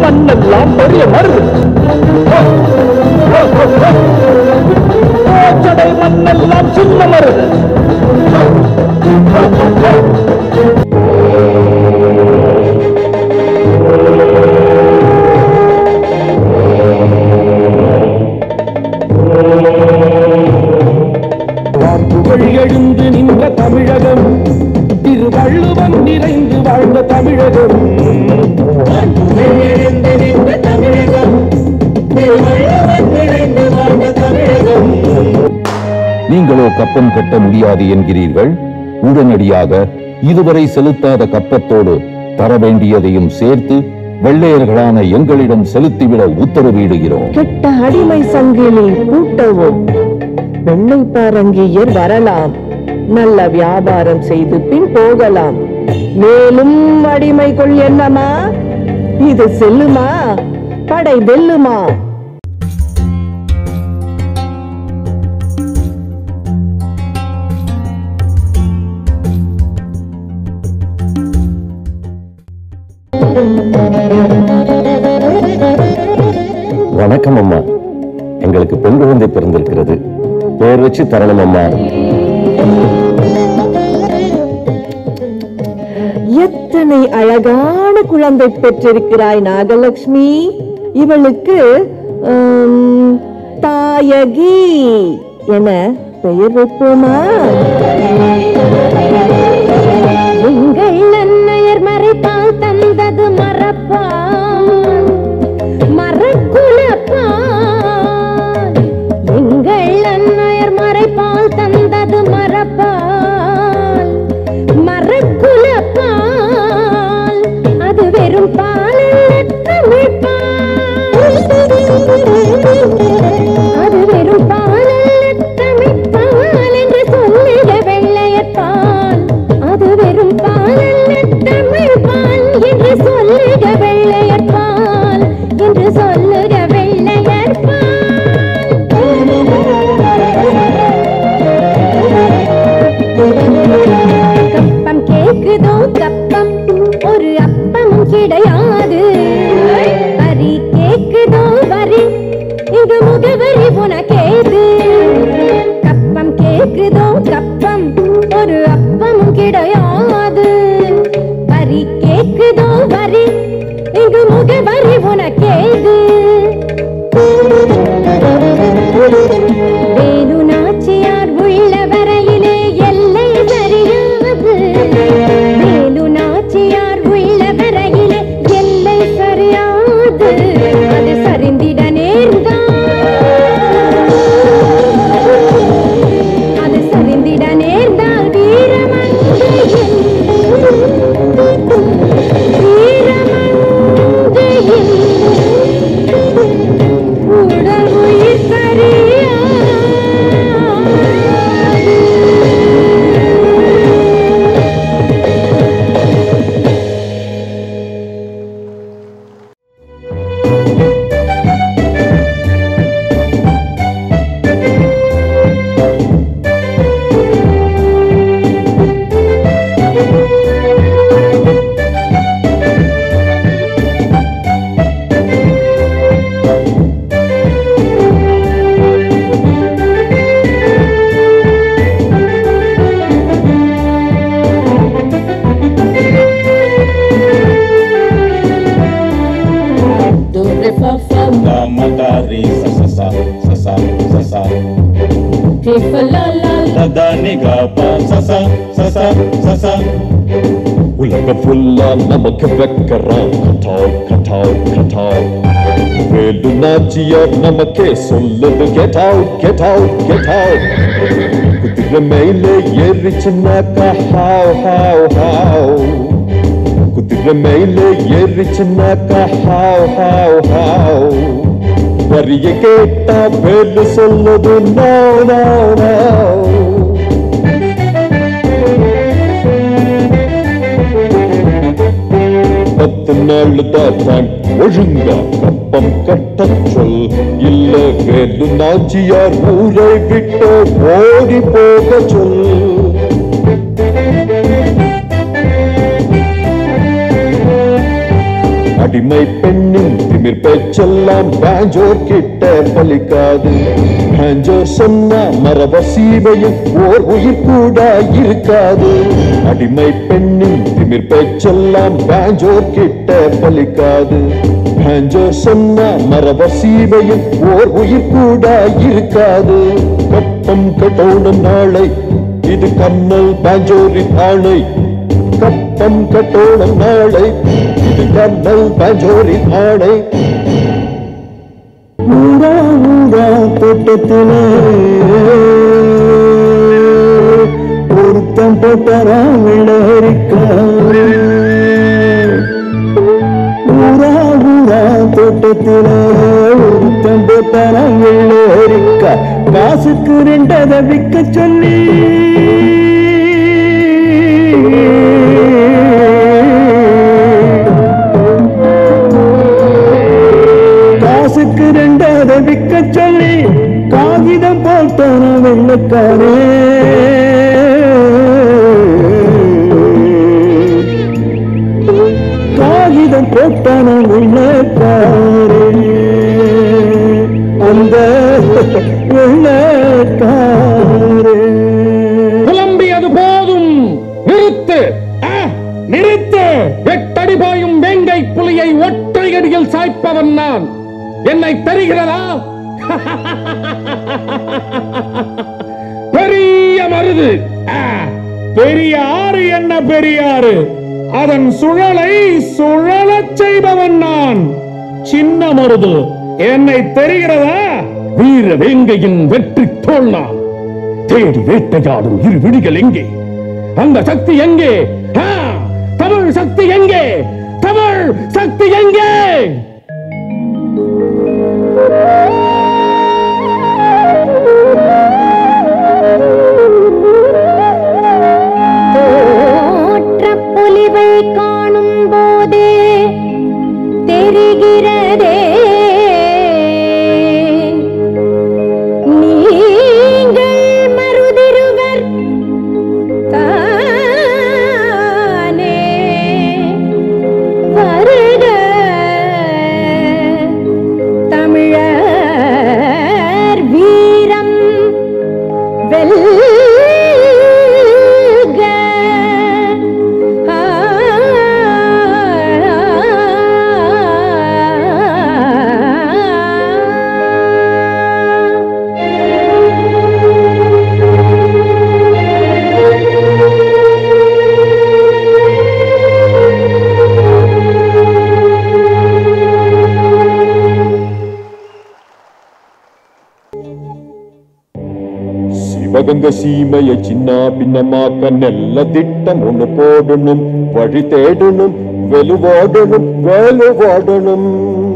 மண்ணெல்லாம் பெரிய மருது சடை மண்ணெல்லாம் சின்ன மருது புகழ் எழுந்து நின்ற தமிழகம் திருவள்ளுவம் நிறைந்து வாழ்ந்த தமிழகம் எழுந்து நின்ற தமிழகம் திருவள்ளுவர் நிறைந்து வாழ்ந்த தமிழகம் நீங்களோ கப்பம் கட்ட முடியாது என்கிறீர்கள் உடனடியாக இதுவரை செலுத்தாத கப்பத்தோடு தர வேண்டியதையும் சேர்த்து வெள்ளையர்களான எங்களிடம் செலுத்திவிட உத்தரவிடுகிறோம் கெட்ட அடிமை சங்கிலி கூட்டவும் வெள்ளை பாரங்கியர் வரலாம் நல்ல வியாபாரம் செய்து பின் போகலாம் மேலும் அடிமை கொள் என்னமா இது செல்லுமா படை வெல்லுமா வணக்கம் அம்மா எங்களுக்கு பெண் குழந்தை பிறந்திருக்கிறது பேர் வச்சு தரணும் அம்மா எத்தனை அழகான குழந்தை பெற்றிருக்கிறாய் நாகலட்சுமி இவளுக்கு ஆம், தாயகி என பெயர் வைப்போமா எங்கள் அன்னையர் மறைப்பால் தந்தது மறப்பால் மறக்குலப்பால் எங்கள் அன்னையர் மறைப்பால் தந்தது மறப்பால் மறக்குலப்பால் அது வெறும் பால் தமிழ் பால் அது வெறும் பால் தமிழ் பால் என்று சொல்லுக வெள்ளையர் பால் அது வெறும் பால் தமிழ் பால் என்று சொல்லுக வெள்ளையர் பால் என்று சொல்லுக வெள்ளையர் பால் கப்பம் கேக்குதோ கப்பம் ஒரு அப்பமும் கிடையாது வரி கேக்குதோ வரி இங்கு முகவரி உனக்கேது கப்பம் கேக்குதோ கப்பம் ஒரு அப்பமும் கிடையாது வரி கேக்குதோ வரி இங்கு முகவரி உனக்கேது வேலு நாச்சியார் உள்ள வரையிலே எல்லை சரியாது வேலு நாச்சியார் உள்ள வரையிலே எல்லை சரியாது அது சரிந்திட நேர்ந்தால் அது சரிந்திட நேர்ந்தால் வீரமங்கையில் வீரமங்கையில் உடல் உயிர் சரியாது Do re fa fa Da ma da re sa sa sa sa sa sa sa re fa la la la Da da ni ga pa sa sa sa sa sa sa உலகம் ஃபுல்லா நமக்கு வைக்கிறான் கட்டால் கட்டால் கட்டால் வேலு நாச்சியார் நமக்கே சொல்லுது get out get out get out குதிரை மேலே ஏறிச்சுன்னாக்கா have have have குதிரை மேலே ஏறிச்சுன்னாக்கா ஹாவ் ஹாவ் ஹாவ் வரிய கேட்டா வேலு சொல்லுது நோ நோ நோ பத்து நாள் தான் ஒழுங்கா கப்பம் கட்டச் சொல் இல்ல வேலு நாச்சியார் ஊரை விட்டு ஓடி போக சொல் அடிமை பெண்ணின் திமிர் பேச்செல்லாம் பேஞ்சோர் கிட்ட பலிக்காது பேஞ்சோர் சொன்னா மரப சீமையும் ஓர் உயிர் கூட இருக்காது அடிமை பெண்ணின் திமிர் பேச்செல்லாம் பேஞ்சோர் கிட்ட பலிக்காது பேஞ்சோர் சொன்னா மரப சீமையும் ஓர் உயிர் கூட இருக்காது கப்பம் கட்டோணும் நாளை இது கண்ணல் பேஞ்சோரின் ஆணை கப்பம் கட்டோணும் நாளை இது கண்ணல் பேஞ்சோரின் ஆணை ஊரா ஊரா தோட்டத்திலே ஒருத்தம் போட்டரா விளரிக்கா ஊரா ஊரா தோட்டத்திலே ஒருத்தம் போட்டரா விளரிக்கா காசுக்கு ரெண்டதை விற்க சொல்லி காசுக்கு ரெண்டதை விற்க சொல்லி காகிதம் போட்டான வெள்ளக்காரே காகிதம் போட்டான வெள்ளக்காரே அந்த வெள்ளக்காரே புலம்பியது போதும் நிறுத்து ஆ, நிறுத்து எட்டடி பாயும் வேங்கை புலியை ஒற்றையடியில் சாய்ப்பவன் நான் என்னை தெரிகிறதா பெரிய மருது ஆ, பெரிய ஆறு என்ன பெரிய ஆறு அதன் சுழலை சுழலச் செய்பவன் நான் சின்ன மருது என்னை தெரிகிறதா வீர வேங்கையின் வெற்றி தோல் நான் தேடி வேட்டையாடும் இரு விழிகள் எங்கே அந்த சக்தி எங்கே ஆ, தமிழ் சக்தி எங்கே தமிழ் சக்தி எங்கே தோற்றப் பொலிவை காணும் போதே தெரிகிறதே நீங்கள் மருதிருவர் தானே வருக தமிழர் வீரம் வெல்க ஆ, சிவகங்க சீமையை சின்ன பின்னமாக்க நெல்ல திட்டம் ஒண்ணு போடணும் வழி தேடணும் வெலுவாடணும் வேலுவாடணும்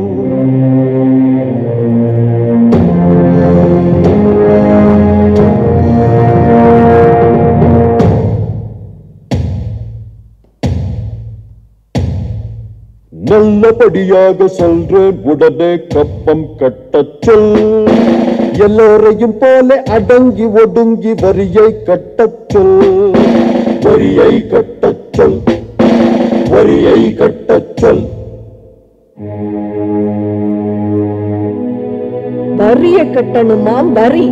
நல்லபடியாக சொல்றேன் உடனே கப்பம் கட்டச் சொல் எல்லோரையும் போல அடங்கி ஒடுங்கி வரியை கட்டச் சொல் வரியை கட்டச் சொல் வரியை கட்டச் சொல் வரிய கட்டணுமாம் வரி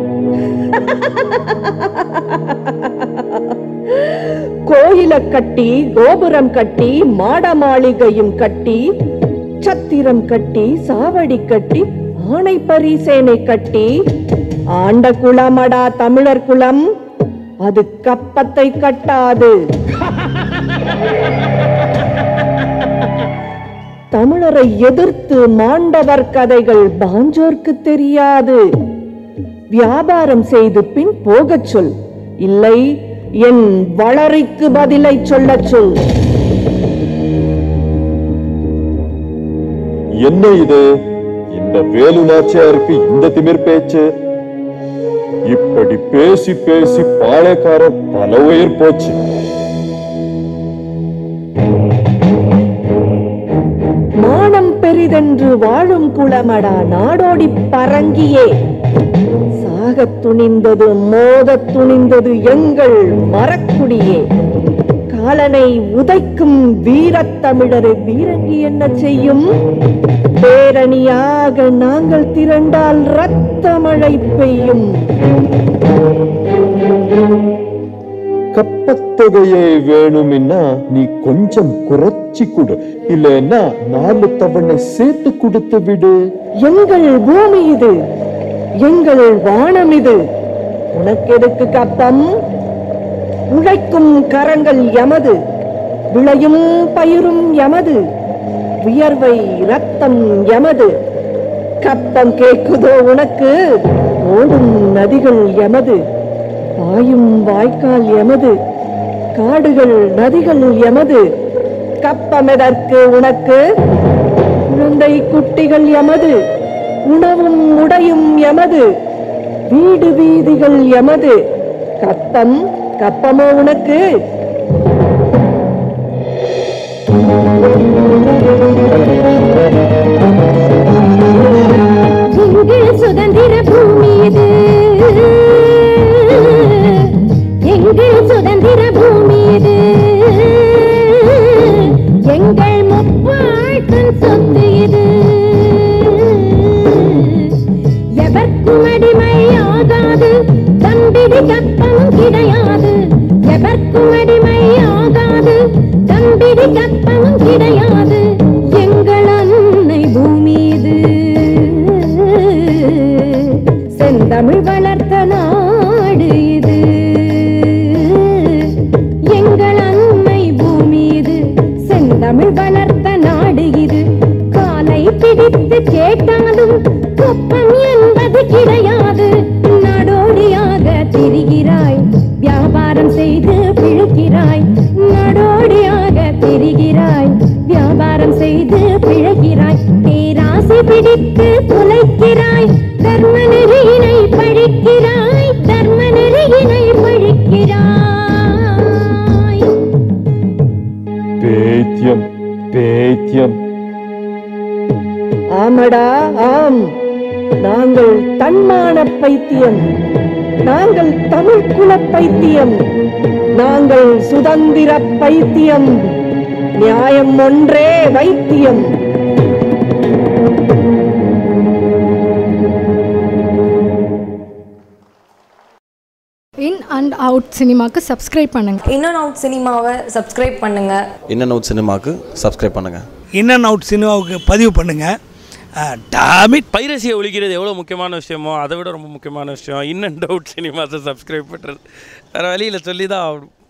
கோயில கட்டி கோபுரம் கட்டி மாட மாளிகையும் கட்டி சத்திரம் கட்டி சாவடி கட்டி ஆணை பரிசேனை கட்டி ஆண்ட குளமடா தமிழர் குளம் அது கப்பத்தை கட்டாது தமிழரை எதிர்த்து மாண்டவர் கதைகள் பாஞ்சோர்க்கு தெரியாது வியாபாரம் செய்து பின் போகச் சொல் இல்லை என் வளரிக்கு பதிலை சொல்லச் சொல் என்ன இது இந்த வேலு நாச்சியாருக்கு இந்த திமிர் பேச்சு இப்படி பேசி பேசி பாளையக்காரர் பல உயிர் போச்சு மானம் பெரிதென்று வாழும் குளமடா நாடோடி பரங்கியே சாகத் துணிந்தது மோதத் துணிந்தது எங்கள் மரக்குடியே காலனை உதைக்கும் வீரத்தமிழரை பீரங்கி என்ன செய்யும் பேரணியாக நாங்கள் திரண்டால் இரத்த மழை பெய்யும் கப்பத்தொகையே வேணும்னா நீ கொஞ்சம் குறைச்சி கொடு இல்லைன்னா நாலு தவணை சேர்த்து கொடுத்து விடு எங்கள் பூமி இது எங்கள் வானம் இது உனக்கெதுக்கு கப்பம் உழைக்கும் கரங்கள் எமது விளையும் பயிரும் எமது வியர்வை ரத்தம் எமது கப்பம் கேக்குதோ உனக்கு ஓடும் நதிகள் எமது பாயும் வாய்க்கால் எமது காடுகள் நதிகள் எமது கப்பமெதற்கு உனக்கு குழந்தை குட்டிகள் எமது உணவும் உடையும் எமது வீடு வீதிகள் எமது கப்பம் கப்பமோ உனக்கு எங்கள் சுதந்திர பூமி இது எங்கள் சுதந்திர பூமி இது எங்கள் முப்பாட்டன் சொத்து இது எவர்க்கும் அடிமையாகாது தம்பிடி கப்பமும் கிடையாது எவர்க்கும் அடிமையாகாது தம்பிடி கப்பமும் கிடையாது எங்கள் அன்னை பூமி இது செந்தமிழ் வளர்த்த நாடு இது எங்கள் அன்னை பூமி இது செந்தமிழ் வளர்த்த நாடு இது காலை பிடித்து கேட்டாலும் குப்பம் என்பது கிடையாது நாடோடியாக திரிகிறாய் வியாபாரம் செய்து பிழைக்கிறாய் நாடோடியாக திரிகிறாய் வியாபாரம் செய்து பிழைக்கிறாய் பேராசை பிடித்து துளைக்கிறாய் தர்ம நெறியினை பழிக்கிறாய் தர்ம நெறியினை பழிக்கிறாய் பேத்தியம் பேத்தியம் ஆமடா ஆம் நாங்கள் தன்மான பைத்தியம் நாங்கள் தமிழ் குல பைத்தியம் நாங்கள் சுதந்திர பைத்தியம் நியாயம் ஒன்றே வைத்தியம் இன் அண்ட் அவுட் சினிமாக்கு சப்ஸ்கிரைப் பண்ணுங்கள் இன் அண்ட் அவுட் சினிமாவை சப்ஸ்கிரைப் பண்ணுங்கள் இன் அண்ட் அவுட் சினிமாவுக்கு சப்ஸ்கிரைப் பண்ணுங்கள் இன் அண்ட் அவுட் சினிமாவுக்கு பதிவு பண்ணுங்கள் டாமிட் பைரசியை ஒழிக்கிறது எவ்வளோ முக்கியமான விஷயமோ அதை விட ரொம்ப முக்கியமான விஷயம் இன் அண்ட் அவுட் சினிமாஸை சப்ஸ்கிரைப் பண்ணுறது வேறு வழியில் சொல்லி தான் ஆகணும்